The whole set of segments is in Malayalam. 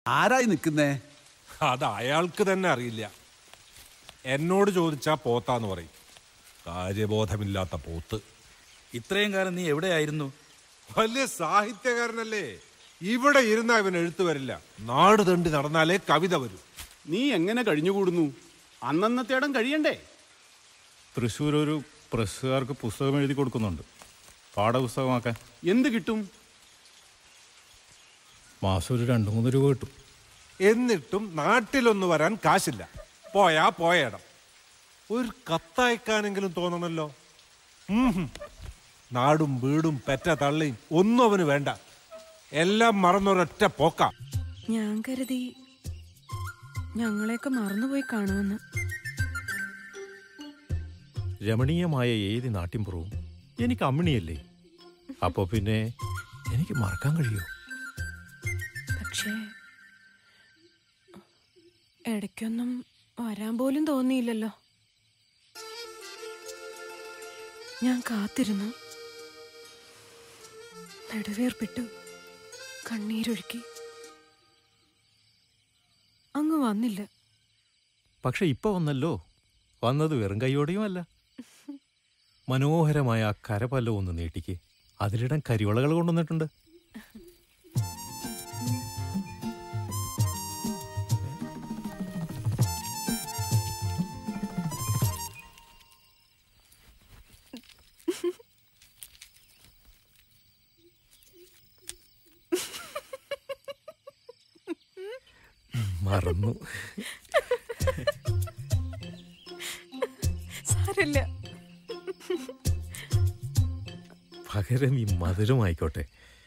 ആരായി നിൽക്കുന്നേ അത് അയാൾക്ക് തന്നെ അറിയില്ല എന്നോട് ചോദിച്ചാ പോത്താന്ന് പറയും കാര്യബോധമില്ലാത്ത പോത്ത് ഇത്രയും കാലം നീ എവിടെയായിരുന്നു വലിയ സാഹിത്യകാരനല്ലേ ഇവിടെ ഇരുന്ന ഇവൻ എഴുത്തു വരില്ല നാട് തണ്ടി നടന്നാലേ കവിത വരൂ നീ എങ്ങനെ കഴിഞ്ഞുകൂടുന്നു അന്നന്നത്തേടം കഴിയണ്ടേ തൃശ്ശൂർ ഒരു പ്രസ്സുകാർക്ക് പുസ്തകം എഴുതി കൊടുക്കുന്നുണ്ട് പാഠപുസ്തകമാക്കാൻ എന്ത് കിട്ടും മാസം ഒരു രണ്ട് മൂന്ന് രൂപ കിട്ടും എന്നിട്ടും നാട്ടിലൊന്നു വരാൻ കാശില്ല പോയാ പോയടം ഒരു കത്തയക്കാനെങ്കിലും തോന്നണല്ലോ ഉം ഹും. നാടും വീടും പെറ്റ തള്ളിയും ഒന്നും അവന് വേണ്ട എല്ലാം മറന്നൊരൊറ്റ പോക്ക ഞാൻ കരുതി ഞങ്ങളെയൊക്കെ മറന്നുപോയി കാണുമെന്ന് രമണീയമായ ഏത് നാട്ടിൻപുറവും എനിക്ക് അമ്മിണിയല്ലേ അപ്പോൾ പിന്നെ എനിക്ക് മറക്കാൻ കഴിയോ പക്ഷേ ഇടയ്ക്കൊന്നും വരാൻ പോലും തോന്നിയില്ലല്ലോ ഞാൻ കാത്തിരുന്നു നെടുവേർപ്പിട്ടു കണ്ണീരൊഴുക്കി അങ്ങ് വന്നില്ല പക്ഷെ ഇപ്പൊ വന്നല്ലോ വന്നത് വെറും കൈയോടെയും അല്ല മനോഹരമായ ആ കരപല്ലോ ഒന്ന് നീട്ടിക്ക് അതിലിടം കരിവളകൾ കൊണ്ടുവന്നിട്ടുണ്ട് മറന്നു സാരല്ല പകരം ഈ മധുരമായിക്കോട്ടെ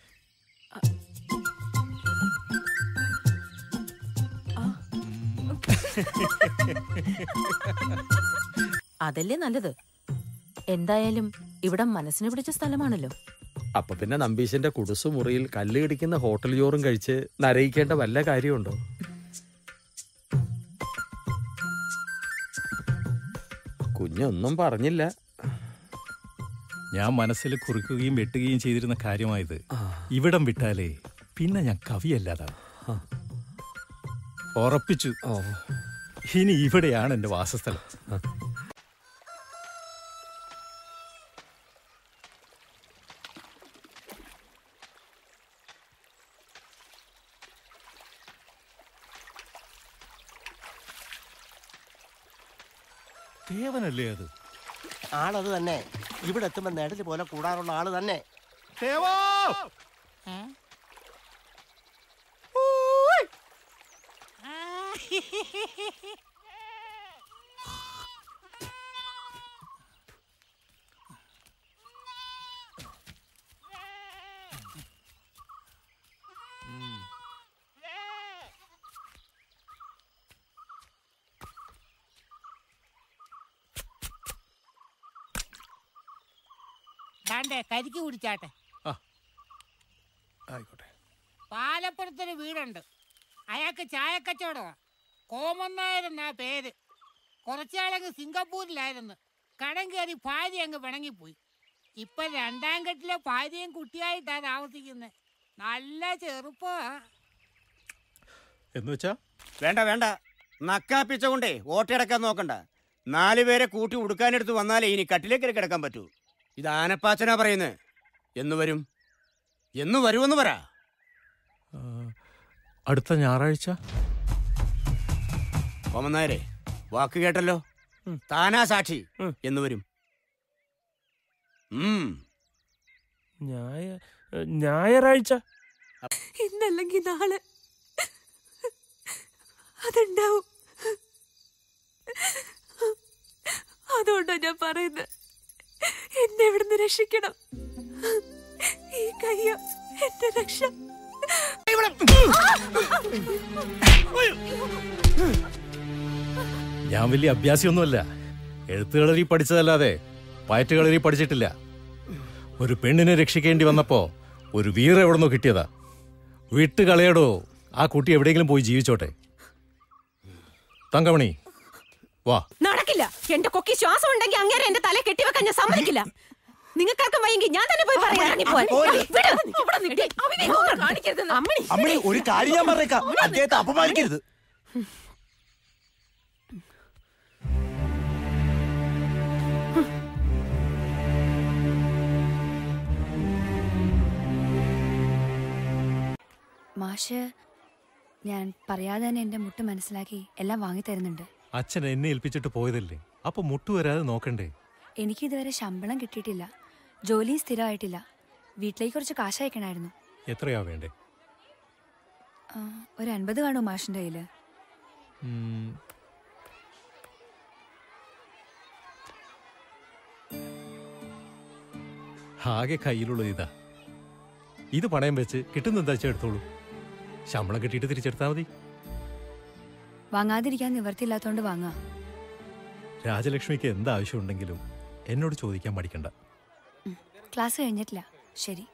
അതല്ലേ നല്ലത് എന്തായാലും ഇവിടെ മനസ്സിന് പിടിച്ച സ്ഥലമാണല്ലോ അപ്പൊ പിന്നെ നമ്പീശന്റെ കുടുസു മുറിയിൽ കല്ല് കിടിക്കുന്ന ഹോട്ടൽ ചോറും കഴിച്ച് നരയിക്കേണ്ട വല്ല കാര്യമുണ്ടോ കുഞ്ഞൊന്നും പറഞ്ഞില്ല ഞാൻ മനസ്സിൽ കുറിക്കുകയും വെട്ടുകയും ചെയ്തിരുന്ന കാര്യമായത് ഇവിടം വിട്ടാലേ പിന്നെ ഞാൻ കവിയല്ലാതാണ് ഉറപ്പിച്ചു ഇനി ഇവിടെയാണ് എന്റെ വാസസ്ഥലം ദേവനല്ലേ അത് ആളത് തന്നെ ഇവിടെ എത്തുമ്പോ നെടല് പോലെ കൂടാറുള്ള ആള് തന്നെ ദാണ്ടേ കരിക്ക് കുടിച്ചാട്ടെ ആയിക്കോട്ടെ പാലപ്പുറത്തൊരു വീടുണ്ട് അയാൾക്ക് ചായക്കച്ചവടമാ കോമന്നായരെന്നാ പേര് കുറച്ചാളങ്ങ് സിംഗപ്പൂരിലായിരുന്നു കടം കയറി ഭാര്യ അങ്ങ് പിണങ്ങിപ്പോയി ഇപ്പൊ രണ്ടാം കെട്ടിലെ ഭാര്യയും കുട്ടിയായിട്ടാ താമസിക്കുന്നത് നല്ല ചെറുപ്പമാ എന്ന് വെച്ചാ വേണ്ട വേണ്ട നക്കാപ്പിച്ച കൊണ്ടേ ഓട്ടയടക്കാൻ നോക്കണ്ട നാല് പേരെ കൂട്ടി ഉടുക്കാനെടുത്ത് വന്നാലേ ഇനി കട്ടിലേക്ക് കിടക്കാൻ പറ്റൂ ഇത് ആനപ്പാച്ചനാ പറയുന്നത് എന്ന് വരും എന്ന് വരുമെന്ന് പറ ആ, അടുത്ത ഞായറാഴ്ച കോമന്നായരെ വാക്ക് കേട്ടല്ലോ താനാ സാക്ഷി എന്ന് വരും ഉം ഞായറാഴ്ച ഇന്നല്ലെങ്കിൽ നാളെ അതുണ്ടാവും അതുകൊണ്ടാ ഞാൻ പറയുന്നത് എന്നെ ഇവിടുന്ന് രക്ഷിക്കണം ഈ കയ്യ എന്റെ രക്ഷ ഞാൻ വലിയ അഭ്യാസിയൊന്നുമല്ല എഴുത്തുകളരി പഠിച്ചതല്ലാതെ പയറ്റുകളരി പഠിച്ചിട്ടില്ല ഒരു പെണ്ണിനെ രക്ഷിക്കേണ്ടി വന്നപ്പോ ഒരു വീർ എവിടുന്നോ കിട്ടിയതാ വിട്ട് കളയടോ ആ കുട്ടി എവിടെയെങ്കിലും പോയി ജീവിച്ചോട്ടെ തങ്കമണി വാ നടക്കില്ല എന്റെ കൊക്കി ശ്വാസം ഉണ്ടെങ്കിൽ അങ്ങേരെ എന്റെ തല കെട്ടിവെക്കാൻ ഞാൻ സമ്മതിക്കില്ല നിങ്ങൾക്കാർക്കും വയ്യെങ്കിൽ ഞാൻ തന്നെ പോയി പറയാം ഇറങ്ങിപ്പോവാൻ. പോരെ. വിട്. ഇവിടെ നിൽക്ക്. അവനെ ഇങ്ങോട്ട് കാണിക്കരുതെന്ന്. അമ്മണി. അമ്മണി ഒരു കാര്യം ഞാൻ പറഞ്ഞേക്കാം അദ്ദേഹത്തെ അപമാനിക്കരുത് മാഷ് ഞാൻ പറയാതെ തന്നെ എന്റെ മുട്ട് മനസ്സിലാക്കി എല്ലാം വാങ്ങി തരുന്നുണ്ട് അച്ഛൻ എന്നെ ഏൽപ്പിച്ചിട്ട് പോയതല്ലേ അപ്പൊ മുട്ടുവരാതെ നോക്കണ്ടേ എനിക്ക് ഇതുവരെ ശമ്പളം കിട്ടിയിട്ടില്ല ജോലിയും സ്ഥിരമായിട്ടില്ല വീട്ടിലേക്ക് കുറച്ച് കാശ് അയക്കണമായിരുന്നു എത്രയാ വേണ്ടേ ആ, ഒരു അൻപത് കാണുമോ മാഷിന്റെ കയ്യില് ഉം, ആകെ കയ്യിലുള്ളത് ഇതാ ഇത് പണയം വെച്ച് കിട്ടുന്ന എന്താ വെച്ചാൽ എടുത്തോളൂ ശമ്പളം കിട്ടിയിട്ട് തിരിച്ചെടുത്താൽ മതി വാങ്ങാതിരിക്കാൻ നിവർത്തിയില്ലാത്തോണ്ട് വാങ്ങാ രാജലക്ഷ്മിക്ക് എന്താവശ്യമുണ്ടെങ്കിലും എന്നോട് ചോദിക്കാൻ മടിക്കണ്ട ക്ലാസ് കഴിഞ്ഞിട്ടില്ല ശരി